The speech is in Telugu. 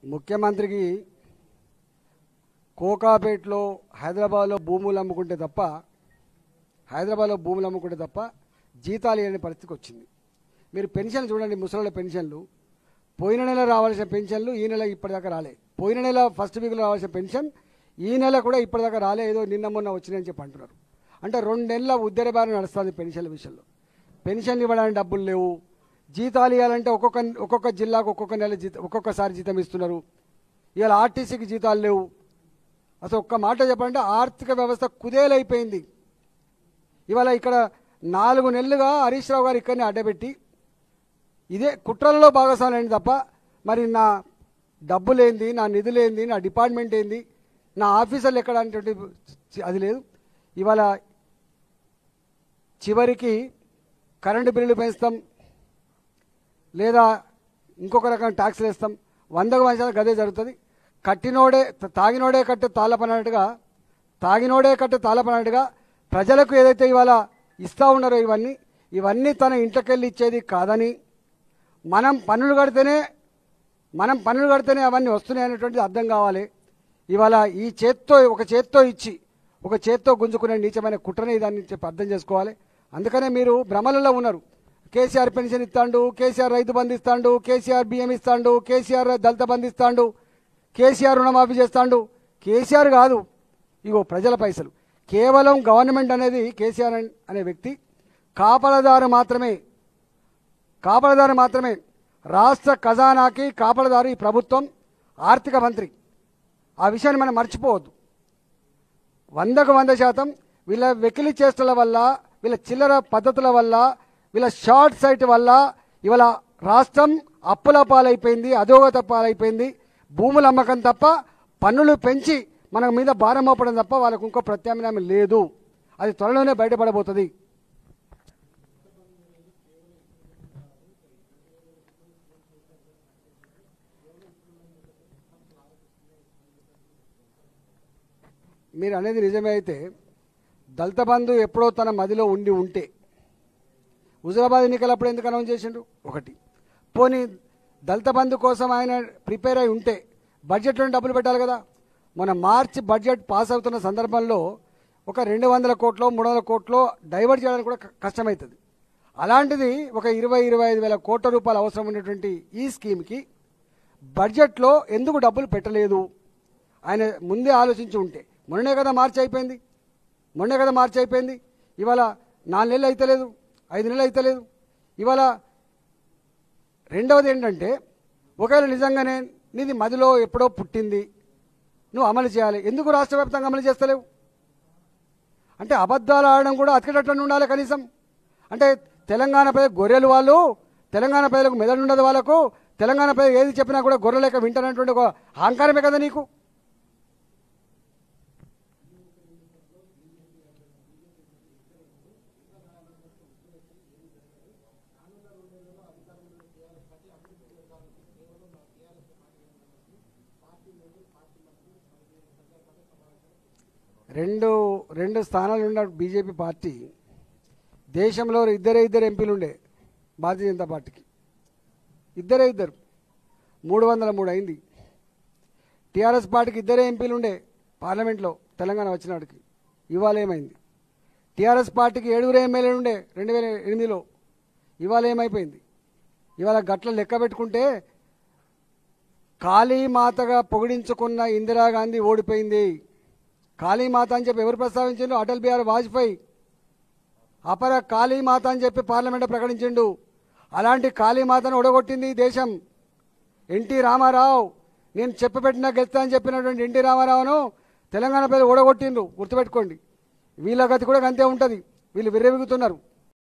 ముఖ్యమంత్రికి కోకాపేటలో హైదరాబాద్లో భూములు అమ్ముకుంటే తప్ప హైదరాబాద్లో భూములు అమ్ముకుంటే తప్ప జీతాలు ఇవ్వని పరిస్థితికి వచ్చింది మీరు పెన్షన్ చూడండి ముసలిళ్ళ పెన్షన్లు పోయిన నెల రావాల్సిన పెన్షన్లు ఈ నెల ఇప్పటిదాకా రాలే పోయిన నెల ఫస్ట్ వీక్లో రావాల్సిన పెన్షన్ ఈ నెల కూడా ఇప్పటిదాకా రాలే ఏదో నిన్న మొన్న వచ్చినాయని చెప్పి అంటున్నారు అంటే రెండు నెలల ఉద్దరబారు నడుస్తుంది పెన్షన్ల విషయంలో పెన్షన్లు ఇవ్వడానికి డబ్బులు లేవు జీతాలు ఇవ్వాలంటే ఒక్కొక్క ఒక్కొక్క జిల్లాకు ఒక్కొక్క నెల జీతం ఒక్కొక్కసారి జీతం ఇస్తున్నారు ఇవాళ ఆర్టీసీకి జీతాలు లేవు అసలు ఒక్క మాట చెప్పాలంటే ఆర్థిక వ్యవస్థ కుదేలైపోయింది ఇవాళ ఇక్కడ నాలుగు నెలలుగా హరీష్ రావు గారు ఇక్కడనే అడ్డబెట్టి ఇదే కుట్రలలో భాగస్వామ్యం తప్ప మరి నా డబ్బులేంది నా నిధులేంది నా డిపార్ట్మెంట్ ఏంది నా ఆఫీసర్లు ఎక్కడ అనేటువంటి అది లేదు ఇవాళ చివరికి కరెంటు బిల్లులు పెంచుతాం లేదా ఇంకొక రకం ట్యాక్స్లు వేస్తాం వందకు వంద శాతం గదే జరుగుతుంది కట్టినోడే త- తాగినోడే కట్టే తాళపనట్టుగా తాగినోడే కట్టే తాళపనట్టుగా ప్రజలకు ఏదైతే ఇవాళ ఇస్తూ ఉన్నారో ఇవన్నీ ఇవన్నీ తన ఇంట్లోకెళ్ళి ఇచ్చేది కాదని మనం పన్నులు కడితేనే మనం పన్నులు కడితేనే అవన్నీ వస్తున్నాయి అనేటువంటిది అర్థం కావాలి ఇవాళ ఈ చేత్తో ఒక చేత్తో ఇచ్చి ఒక చేత్తో గుంజుకునే నీచమైన కుట్రని దాన్ని చెప్పి అర్థం చేసుకోవాలి అందుకనే మీరు భ్రమలలో ఉన్నారు కేసీఆర్ పెన్షన్ ఇస్తాండు కేసీఆర్ రైతు బంధు ఇస్తాండు కేసీఆర్ బియ్యం ఇస్తాండు కేసీఆర్ దళిత బంధు ఇస్తాండు కేసీఆర్ రుణమాఫీ చేస్తాండు కేసీఆర్ కాదు ఇగో ప్రజల పైసలు కేవలం గవర్నమెంట్ అనేది కేసీఆర్ అన్- అనే వ్యక్తి కాపలదారు మాత్రమే కాపలదారు మాత్రమే రాష్ట్ర ఖజానాకి కాపలదారు ఈ ప్రభుత్వం ఆర్థిక మంత్రి ఆ విషయాన్ని మనం మర్చిపోవద్దు వందకు వంద శాతం వీళ్ళ వెకిలి చేష్టల వల్ల వీళ్ళ చిల్లర పద్ధతుల వల్ల వీళ్ళ షార్ట్ సైట్ వల్ల ఇవాళ రాష్ట్రం అప్పుల పాలైపోయింది అధోగత పాలైపోయింది భూముల అమ్మకం తప్ప పన్నులు పెంచి మన మీద భారం మోపడం తప్ప వాళ్ళకు ఇంకో ప్రత్యామ్నాయం లేదు అది త్వరలోనే బయటపడబోతుంది మీరు అనేది నిజమే అయితే దళిత బంధు ఎప్పుడో తన మదిలో ఉండి ఉంటే హుజరాబాద్ ఎన్నికలప్పుడు ఎందుకు అనౌన్స్ చేసిండు ఒకటి పోనీ దళిత బంధు కోసం ఆయన ప్రిపేర్ అయి ఉంటే బడ్జెట్లో డబ్బులు పెట్టాలి కదా మన మార్చి బడ్జెట్ పాస్ అవుతున్న సందర్భంలో ఒక రెండు వందల కోట్లో మూడు వందల కోట్లో డైవర్ట్ చేయడానికి కూడా క- కష్టమవుతుంది అలాంటిది ఒక ఇరవై ఇరవై ఐదు వేల కోట్ల రూపాయలు అవసరం ఉన్నటువంటి ఈ స్కీమ్కి బడ్జెట్లో ఎందుకు డబ్బులు పెట్టలేదు ఆయన ముందే ఆలోచించి ఉంటే మొన్నే కదా మార్చి అయిపోయింది మొన్నే కదా మార్చి అయిపోయింది ఇవాళ నాలుగు నెలలు అయితలేదు ఐదు నెలలు అయితలేదు ఇవాళ రెండవది ఏంటంటే ఒకవేళ నిజంగానే నీది మదిలో ఎప్పుడో పుట్టింది నువ్వు అమలు చేయాలి ఎందుకు రాష్ట్ర వ్యాప్తంగా అమలు చేస్తలేవు అంటే అబద్ధాలు ఆడడం కూడా అతికటట్టు ఉండాలి కనీసం అంటే తెలంగాణ ప్రజలు గొర్రెలు వాళ్ళు తెలంగాణ ప్రజలకు మెదడు ఉండదు వాళ్ళకు తెలంగాణ ప్రజలు ఏది చెప్పినా కూడా గొర్రెలేక వింటానటువంటి ఒక అహంకారమే కదా నీకు రెండు రెండు స్థానాలు ఉన్న బీజేపీ పార్టీ దేశంలో ఇద్దరే ఇద్దరు ఎంపీలు ఉండే భారతీయ జనతా పార్టీకి ఇద్దరే ఇద్దరు మూడు వందల మూడు అయింది టీఆర్ఎస్ పార్టీకి ఇద్దరే ఎంపీలు ఉండే పార్లమెంట్లో తెలంగాణ వచ్చినాడికి ఇవాళ ఏమైంది టీఆర్ఎస్ పార్టీకి ఏడుగురు ఎమ్మెల్యేలు ఉండే రెండు వేల ఎనిమిదిలో ఇవాళ ఏమైపోయింది ఇవాళ గట్ల లెక్క పెట్టుకుంటే కాళీమాతగా పొగిడించుకున్న ఇందిరాగాంధీ ఓడిపోయింది కాళీమాత అని చెప్పి ఎవరు ప్రస్తావించిండు అటల్ బిహారీ వాజ్పేయి అపర కాళీమాత అని చెప్పి పార్లమెంట్లో ప్రకటించిండు అలాంటి కాళీమాతను ఒడగొట్టింది ఈ దేశం ఎన్టీ రామారావు నేను చెప్పబెట్టినా గెలుస్తా అని చెప్పినటువంటి ఎన్టీ రామారావును తెలంగాణ ప్రజలు ఓడగొట్టిండ్రు గుర్తుపెట్టుకోండి వీళ్ళ గతి కూడా అంతే ఉంటుంది వీళ్ళు విర్రవిగుతున్నారు